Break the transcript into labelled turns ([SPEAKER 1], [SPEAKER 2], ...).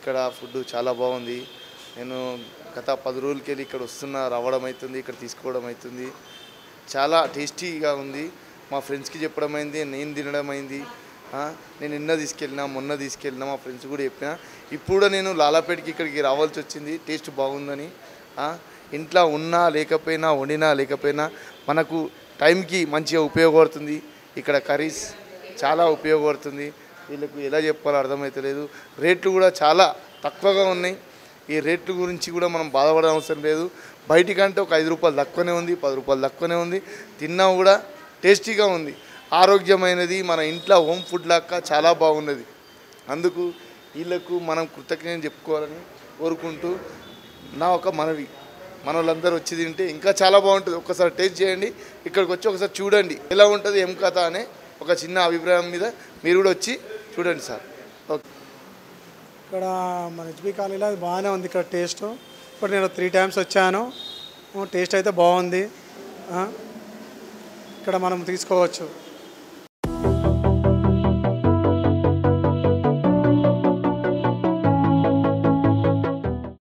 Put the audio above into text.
[SPEAKER 1] ఇక్కడ ఫుడ్ చాలా బాగుంది నేను గత పది రోజులకి వెళ్ళి ఇక్కడ వస్తున్నా రావడం అవుతుంది ఇక్కడ తీసుకోవడం అవుతుంది చాలా టేస్టీగా ఉంది మా ఫ్రెండ్స్కి చెప్పడం అయింది నేను తినడం అయింది ఆ, నేను నిన్న తీసుకెళ్ళినా మొన్న తీసుకెళ్ళినా మా ఫ్రెండ్స్ కూడా చెప్పిన ఇప్పుడు కూడా నేను లాలాపేటకి ఇక్కడికి రావాల్సి వచ్చింది టేస్ట్ బాగుందని ఆ, ఇంట్లో ఉన్నా లేకపోయినా వండినా లేకపోయినా మనకు టైంకి మంచిగా ఉపయోగపడుతుంది ఇక్కడ కర్రీస్ చాలా ఉపయోగపడుతుంది వీళ్ళకు ఎలా చెప్పాలో అర్థమవుతలేదు రేట్లు కూడా చాలా తక్కువగా ఉన్నాయి ఈ రేట్ల గురించి కూడా మనం బాధపడడం అవసరం లేదు బయటికంటే ఒక ఐదు రూపాయలు తక్కువనే ఉంది పది రూపాయలు తక్కువనే ఉంది తిన్నా కూడా టేస్టీగా ఉంది ఆరోగ్యమైనది మన ఇంట్లో హోమ్ ఫుడ్ లాగా చాలా బాగున్నది అందుకు వీళ్ళకు మనం కృతజ్ఞత చెప్పుకోవాలని కోరుకుంటూ నా ఒక మనవి మన వాళ్ళందరూ వచ్చి తింటే ఇంకా చాలా బాగుంటుంది ఒక్కసారి టేస్ట్ చేయండి ఇక్కడికి వచ్చి ఒకసారి చూడండి ఎలా ఉంటుంది ఏం కథ అనే ఒక చిన్న అభిప్రాయం మీద మీరు కూడా వచ్చి చూడండి సార్ ఓకే
[SPEAKER 2] ఇక్కడ మన హెచ్బి కాలనీలో అది బాగానే ఉంది ఇక్కడ టేస్ట్ ఇప్పుడు నేను త్రీ టైమ్స్ వచ్చాను టేస్ట్ అయితే బాగుంది ఆ, ఇక్కడ మనం తీసుకోవచ్చు